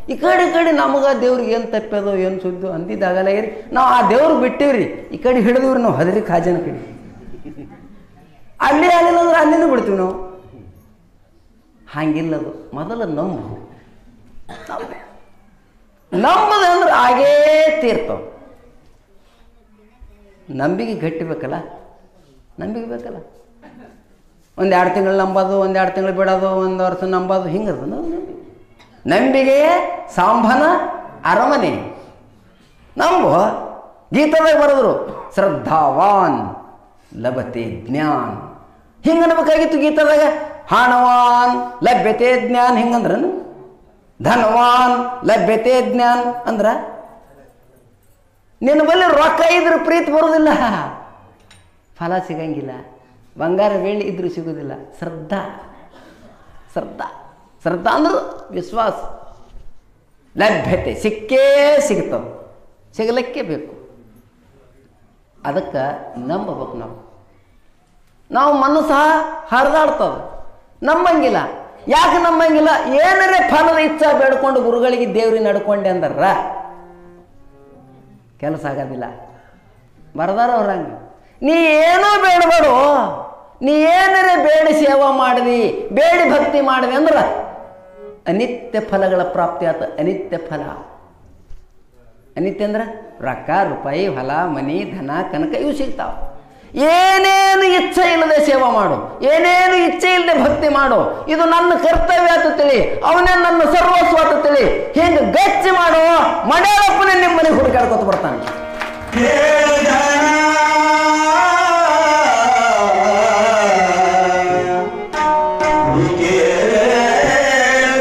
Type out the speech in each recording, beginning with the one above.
ಈ ಕಡೆ ಈ ಕಡೆ ನಮಗೆ ದೇವ್ರಿಗೆ ಏನು ತಪ್ಪದೋ ಏನು ಸುದ್ದು ಅಂದಿದ್ದಾಗಲ್ಲ ಏರಿ ನಾವು ಆ ದೇವ್ರಿಗೆ ಬಿಟ್ಟಿವ್ರಿ ಈ ಕಡೆ ಹಿಡಿದಿವ್ರಿ ನಾವು ಹದರಿ ಖಾಜನ ಕಡೆ ಅಲ್ಲಿ ಅಲ್ಲಿಲ್ಲ ಅಂದ್ರೆ ಅಲ್ಲಿನೂ ಬಿಡ್ತೀವಿ ನಾವು ಹಾಗಿಲ್ಲದು ಮೊದಲು ನಂಬು ನಂಬು. ನಂಬದು ಅಂದ್ರೆ ಆಗೇ ತೀರ್ತಾವ ನಂಬಿಕೆ ಗಟ್ಟಿ ಬೇಕಲ್ಲ ನಂಬಿಕೆ ಬೇಕಲ್ಲ ಒಂದು ಎರಡು ತಿಂಗಳು ನಂಬೋದು ಒಂದು ಎರಡು ತಿಂಗಳು ಬಿಡೋದು ಒಂದು ವರ್ಷ ನಂಬೋದು ಹಿಂಗದ ನಂಬಿಕೆ ನಂಬಿಕೆಯೇ ಸಾಂಬನ ಅರಮನೆ ನಂಬು ಗೀತದಾಗ ಬರೆದ್ರು ಶ್ರದ್ಧಾವಾನ್ ಲಭತೆ ಜ್ಞಾನ್ ಹಿಂಗೆ ಅನ್ಬೇಕಾಗಿತ್ತು ಗೀತದಾಗ ಹಾಣವಾನ್ ಲಭ್ಯತೆ ಜ್ಞಾನ್ ಹಿಂಗಂದ್ರನು ಧನವಾನ್ ಲಭ್ಯತೆ ಜ್ಞಾನ್ ಅಂದ್ರ ನಿನ್ನ ಬಳಿ ರೊಕ್ಕ ಇದ್ರೆ ಪ್ರೀತಿ ಬರೋದಿಲ್ಲ ಫಲ ಸಿಗಂಗಿಲ್ಲ ಬಂಗಾರ ಬೆಳ್ಳಿ ಇದ್ರೂ ಸಿಗೋದಿಲ್ಲ ಶ್ರದ್ಧಾ ಶ್ರದ್ಧಾ ಶ್ರದ್ಧಾ ಅಂದ್ರೆ ವಿಶ್ವಾಸ ಲಭ್ಯತೆ ಸಿಕ್ಕೇ ಸಿಗ್ತವೆ ಸಿಗಲಿಕ್ಕೆ ಬೇಕು ಅದಕ್ಕೆ ನಂಬಬೇಕು ನಾವು ನಾವು ಮನಸ್ಸು ಹರಿದಾಡ್ತದೆ ನಂಬಂಗಿಲ್ಲ ಯಾಕೆ ನಂಬಂಗಿಲ್ಲ ಏನರೇ ಫಲದ ಇಚ್ಛಾ ಬೇಡ್ಕೊಂಡು ಗುರುಗಳಿಗೆ ದೇವ್ರಿಗೆ ನಡ್ಕೊಂಡೆ ಅಂದಾರ ಕೆಲಸ ಆಗೋದಿಲ್ಲ ಬರ್ದಾರ ಅವ್ರಂಗೆ ನೀ ಏನೋ ಬೇಡಬೇಡು ನೀ ಏನರೇ ಬೇಡಿ ಸೇವಾ ಮಾಡಿದಿ ಬೇಡಿ ಭಕ್ತಿ ಮಾಡಿದಿ ಅಂದ್ರೆ ಅನಿತ್ಯ ಫಲಗಳ ಪ್ರಾಪ್ತಿ ಆತ ಅನಿತ್ಯ ಫಲ ಅನಿತ್ಯ ಅಂದ್ರೆ ರೊಕ್ಕ ರೂಪಾಯಿ ಹೊಲ ಮನಿ ಧನ ಕನಕ ಇವು ಸಿಗ್ತಾವ ಏನೇನು ಇಚ್ಛೆ ಇಲ್ಲದೆ ಸೇವಾ ಮಾಡು ಏನೇನು ಇಚ್ಛೆ ಇಲ್ಲದೆ ಭಕ್ತಿ ಮಾಡು ಇದು ನನ್ನ ಕರ್ತವ್ಯ ಅಂತ ತಿಳಿ ಅವನೇ ನನ್ನ ಸರ್ವಸ್ವ ಅಂತ ತಿಳಿ ಹಿಂಗೆ ಗಚ್ಚಿ ಮಾಡು ಮಡ್ಯಾಳಪ್ಪನೇ ನಿಮ್ಮ ಮನೆಗೆ ಹುಡುಕಾಡ್ಕೊತ ಬರ್ತಾನೆ ಕೇಳು ಜನ ಕೇಳು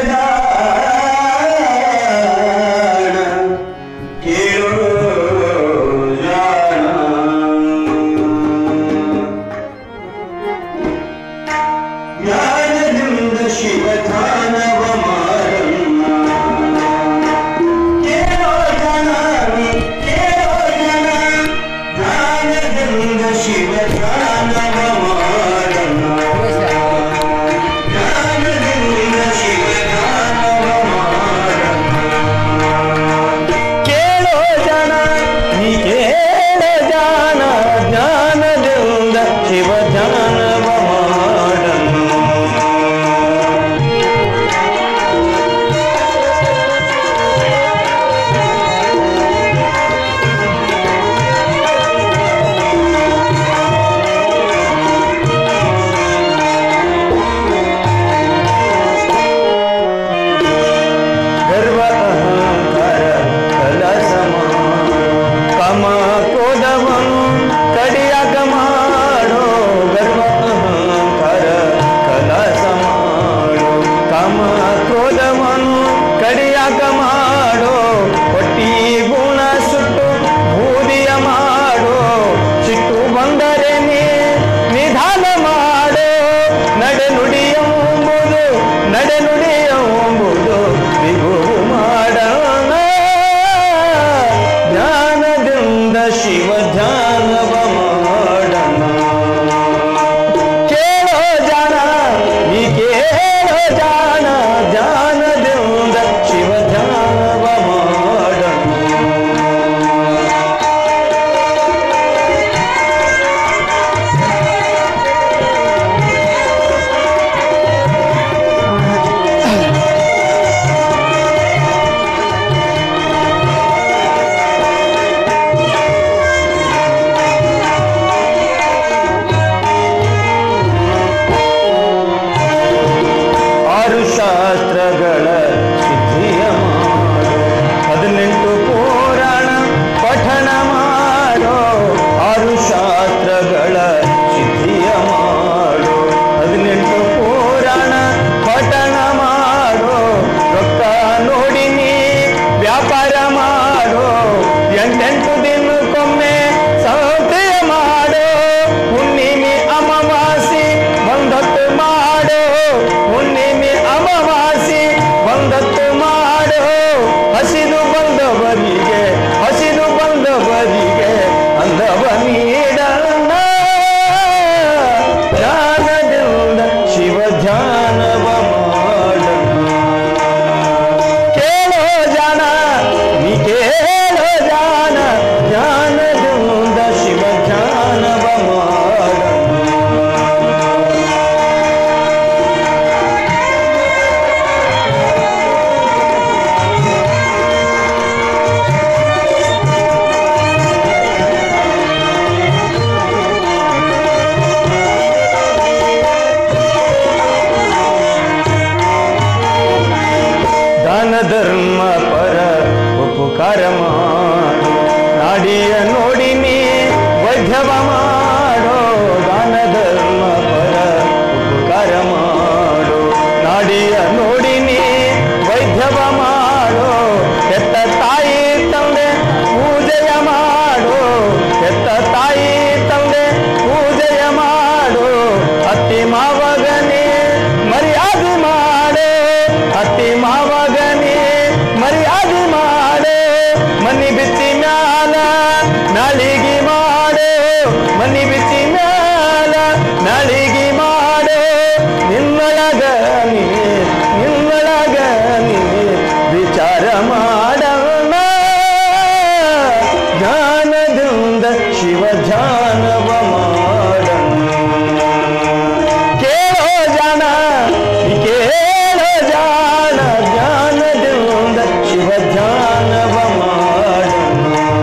ಜನ ಕೇಳು ಜನ ಜ್ಞಾನದಿಂದ ಶಿವಧಾನವ ಮಾಡನ್ನ ಕೇಳೋ ಜನ ಕೇಳೋ ಜನ ಜ್ಞಾನದಿಂದ ಶಿವಧಾನವ ಮಾಡನ್ನ ಜ್ಞಾನದಿಂದ ಶಿವಧಾನವ ಮಾಡನ್ನ ಕೇಳೋ ಜನ ನೀ ಕೇಳೋ ಜಾನ ಜ್ಞಾನದಿಂದ ಶಿವ ಜ್ಞಾನವ ಮಾಡನು ಗರ್ವ ಅಹಂಕಾರ ಕಲಸಮ ಕಮ ಕ್ರೋಧವನು ಕಡಿಯಾಕ ಮಾಡೋ ಗರ್ವ ಅಹಂಕಾರ ಕಲಸ ಮಾಡೋ ಕಮ ಕ್ರೋಧವನು ಕಡಿಯಾಕ ಮಾಡೋ ಹೊಟ್ಟಿ ಗುಣ ಸುಟ್ಟು ಬೂದಿಯ ಮಾಡೋ ಸಿಟ್ಟು ಬಂದರೆ ನೀ ನಿಧಾನ ಮಾಡೋ ನಡೆ ನುಡಿಯಂಬುದು ನಡೆ ನುಡಿಯಂಬುದು ವಿಭು ಮಾಡೋಣ ಜ್ಞಾನದಿಂದ ಶಿವ ಧ್ಯಾನವ ಮಾಡೋಣ ಕೇಳೋ ಜಾಣ ನೀ ಕೇಳೋ ಜಾಣ ಧ್ಯಾನದಿಂದ ಶಿವ ಧ್ಯಾನವ ಮಾಡೋಣ ಧರ್ಮ ಪರ ಉಪಕಾರ ಮಾಡು ನಾಡಿಯ ನೋಡಿ ನೀ ವೈದ್ಯವ ಮಾಡೋ ದಾನ ಧರ್ಮ ಪರ ಉಪಕಾರ ಮಾಡು ನಾಡಿಯ ನೋಡಿ ನೀ ವೈದ್ಯವ ಮಾಡೋ ಹೆತ್ತ ತಾಯಿ ತಂದೆ ಪೂಜೆಯ ಮಾಡು ಹೆತ್ತ ತಾಯಿ ತಂದೆ ಪೂಜೆಯ ಮಾಡು ಅತ್ತಿ ಮಾವಗನೇ ಮರ್ಯಾದೆ ಮಾಡು ಅತ್ತಿ ಮಾವಗನೇ ಮರ್ಯಾದೆ ಮಾಡು ಮನಿ ಬಿತ್ತಿ ಮ್ಯಾಲ ನಾಳಿಗೆ ಮಾಡು ಮನಿ ಬಿತ್ತಿ ಮ್ಯಾಲ ನಾಳಿಗೆ ಮಾಡು ನಿನ್ನೊಳಗ ನೀ ನಿನ್ನೊಳಗ ನೀ ವಿಚಾರ ಮಾಡಲ್ಲ ಜ್ಞಾನದಿಂದ ಶಿವ ಧ್ಯಾನವ ಮಾಡಣ್ಣ ಕೇಳೋ ಜಾಣ ಈ ಕೇಳೋ ಜಾಣ ಜ್ಞಾನದಿಂದ ಶಿವ ಧ್ಯಾನವ ಮಾಡಣ್ಣ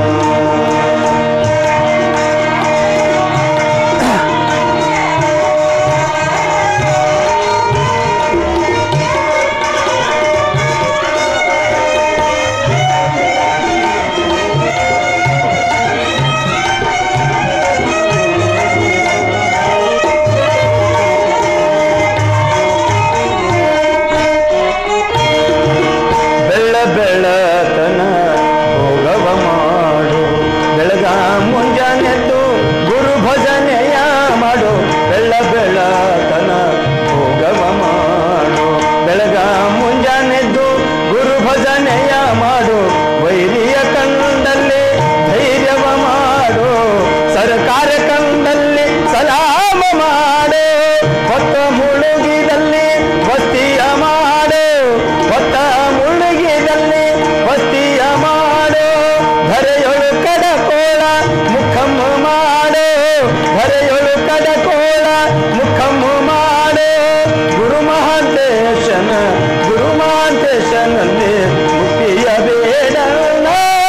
ಬೆಳ್ಳ ಬೆಳತನ ಭೋಗವ ಮಾಡು ಬೆಳಗ ಮುಂಜಾನೆದ್ದು ಗುರು ಭಜನೆಯ ಮಾಡು ಬೆಳ್ಳ ಬೆಳತನ ಭೋಗವ ಮಾಡು ಬೆಳಗ ಮುಂಜಾನೆದ್ದು ಗುರು ಭಜನೆಯ ಮಾಡು ವೈರಿಯ ಕಂಡಲ್ಲಿ ಧೈರ್ಯವ ಮಾಡು ಸರ್ಕಾರ ಕಂಡಲ್ಲಿ ಸಲಾಮ ಮಾಡು ಹೊತ್ತ ಮುಳುಗಿದಲ್ಲಿ ಬಸ್ತಿಯ ಮಾಡು ಹೊತ್ತ ಮುಳುಗಿದಲ್ಲಿ ಬಸ್ತಿಯ ಮಾಡು ಧರೆಯೊಳು ಕಡಕೋಳ ಮುಖಮ್ಮ ಮಾಡು ಧರೆಯೊಳು ಕಡಕೋಳ ಮುಖಮ್ಮ ಮಾಡು ಗುರು ಮಹಾಂತೇಶನ ಗುರು ಮಹಾಂತೇಶನಲ್ಲಿ ಮುಕ್ತಿಯ ಬೇಡಣ್ಣ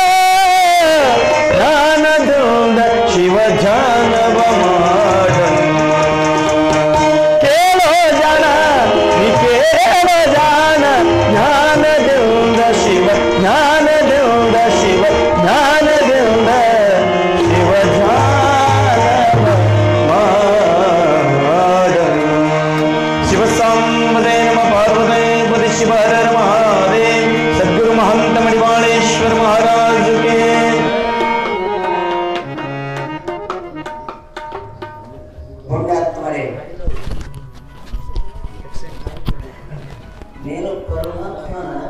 ಜ್ಞಾನದಿಂದ ಶಿವ ಧ್ಯಾನವ ಮಾಡಣ್ಣ ಕೇಳೋ ಜಾಣ ನೀ ಕೇಳೋ ಜಾಣ ಜ್ಞಾನದಿಂದ ಶಿವ ಜ್ಞಾನದಿಂದ ಶಿವ ಜ್ಞಾನದಿಂದ ಶಿವ ಧ್ಯಾನವ ಮಾಡಣ್ಣ ಶಿವ ಸಾಂಬದೇ ನಮ ಪಾರ್ವತೇ ಪದಿ ಶಿವ ಹರ ಹರ ಮಹಾದೇವ್ ಸದ್ಗುರು ಮಹಂತ ಮಡಿವಾಳೇಶ್ವರ ಮಹಾರಾಜ ಕೆ ಪುಣ್ಯಾತ್ಮರೇ ನೀನು ಪರಮಾತ್ಮನ